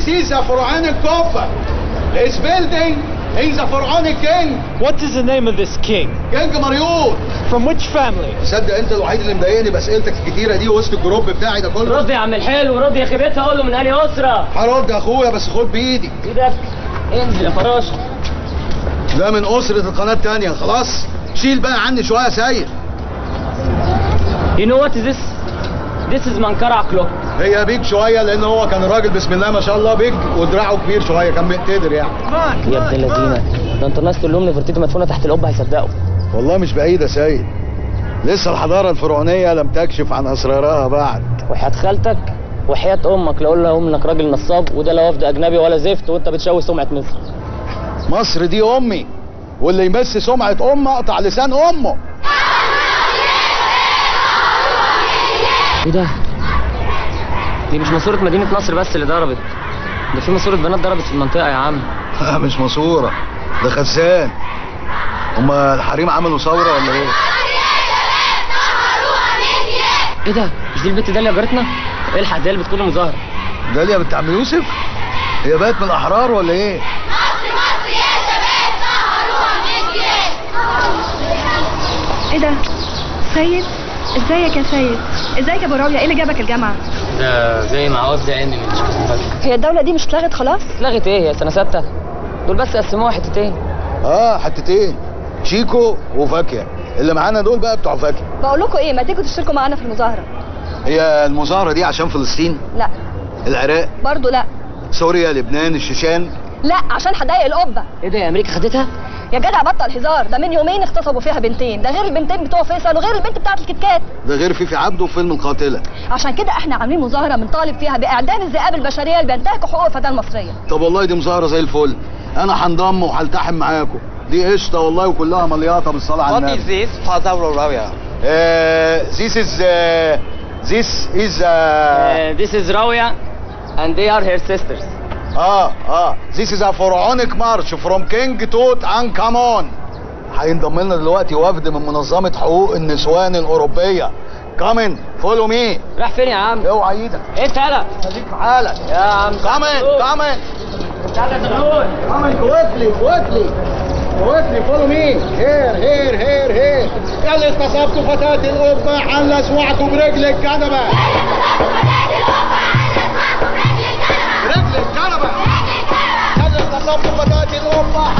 is a pharaonic coffer. This building is a pharaonic king. What is the name of this king? كينج مريوط. From which family? تصدق انت الوحيد اللي مضايقني باسئلتك الكتيره دي وسط الجروب بتاعي ده كله رد يا عم الحلو رد يا خيبتها اقول له من انهي اسره هرد يا اخويا بس خد بايدي ايدك انزل يا فراشه ده من اسره القناه التانيه خلاص شيل بقى عني شويه يا سيد You know what is this? This is منكرع كلوك هي بيج شويه لان هو كان راجل بسم الله ما شاء الله بيج ودراعه كبير شويه كان بيقتدر يعني يا ابن اللذينه ده انت الناس تقول لهم نفرتيتي مدفونه تحت القبه هيصدقوا والله مش بعيد يا سيد لسه الحضاره الفرعونيه لم تكشف عن اسرارها بعد وحياة خالتك وحياة امك لو لهم انك راجل نصاب وده لا وفد اجنبي ولا زفت وانت بتشوه سمعه مصر مصر دي امي واللي يمس سمعه امه اقطع لسان امه ايه ده؟ دي مش ماسورة مدينة نصر بس اللي ضربت ده في ماسورة بنات ضربت في المنطقة يا عم مش ماسوره ده خزان هما الحريم عملوا ثوره ولا ايه ايه ده؟ مش دي البت داليا جارتنا؟ الحق دي اللي بتكون مظاهرة داليا بنت عم يوسف هي بقت من الاحرار ولا ايه ايه ده سيد ازيك يا سيد ازيك يا ابو راوية ايه اللي جابك الجامعه ده زي ما عاوز عيني من هي الدوله دي مش اتلغت خلاص لغت ايه يا سنة ستة؟ دول بس قسموها حتتين اه حتتين شيكو وفاكهه اللي معانا دول بقى بتوع فاكهه بقول لكم ايه ما تيجوا تشتركوا معانا في المظاهره هي المظاهره دي عشان فلسطين لا العراق برضو لا سوريا لبنان الشيشان لا عشان حدائق القبه ايه ده يا امريكا خدتها؟ يا جدع بطل هزار ده من يومين اغتصبوا فيها بنتين ده غير البنتين بتوع فيصل وغير البنت بتاعت الكتكات ده غير فيفي عبده وفيلم القاتله عشان كده احنا عاملين مظاهره بنطالب فيها باعدام الذئاب البشريه اللي بينتهكوا حقوق الفتاه المصريه طب والله دي مظاهره زي الفل انا هنضم وهلتحم معاكم دي قشطه والله وكلها ملياطه بالصلاه على النبي this? Father Roravia. Uh, this is uh, this is uh, Uh, this is راوية and they are her sisters اه اه this is a pharaonic march from King Tut and Kamon هينضم لنا دلوقتي وفد من منظمة حقوق النسوان الأوروبية كامن فولو مي راح فين يا عم؟ اوعى ايدك انت يلا خليك في حالك يا عم كامن كامن تعالى تقول كامن كويكلي كويكلي كويكلي فولو مي هير هير هير هير يلا اغتصبتوا فتاة القبة حل اسوعكم برجل الكنبة برجل الكنبة يلا اغتصبتوا فتاة القبة